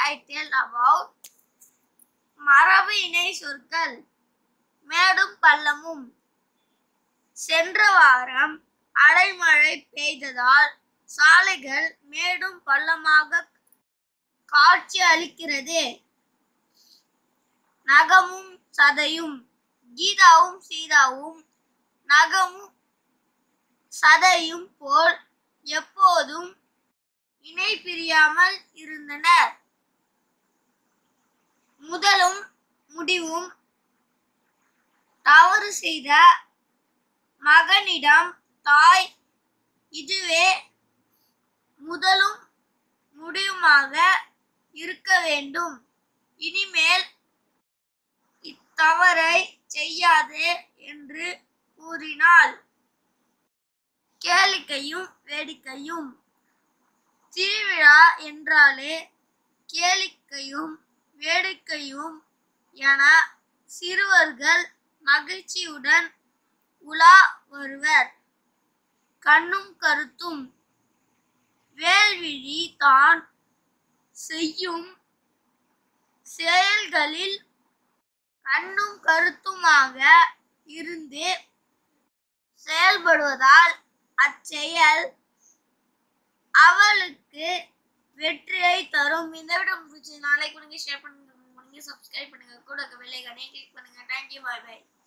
I tell about மரபு இணை சொற்கள் மேடும் பள்ளமும் சென்ற வாரம் அடைமழை பெய்ததால் சாலைகள் மேடும் பள்ளமாக காட்சி அளிக்கிறது நகமும் சதையும் கீதாவும் சீதாவும் நகமும் சதையும் போல் எப்போதும் இணை பிரியாமல் இருந்தனர் முதலும் முடிவும் தவறு செய்த மகனிடம் தாய் இதுவே முதலும் முடிவுமாக இருக்க வேண்டும் இனிமேல் இத்தவறை செய்யாதே என்று கூறினாள் கேளிக்கையும் வேடிக்கையும் திருவிழா என்றாலே கேளிக்கையும் வேடிக்கையும் என சிறுவர்கள் மகிழ்ச்சியுடன் உலா வருவர் கண்ணும் கருத்தும் வேல்விழி தான் செய்யும் செயல்களில் கண்ணும் கருத்துமாக இருந்து செயல்படுவதால் அச்செயல் அவளுக்கு வெற்றியை தரும் இந்த விட பிடிச்சி நாளைக்கு பண்ணுங்க ஷேர் பண்ணுங்க பண்ணுங்க சப்ஸ்கிரைப் பண்ணுங்க கூட வெள்ளைக்கானே கிளிக் பண்ணுங்க தேங்க்யூ பாய் பாய்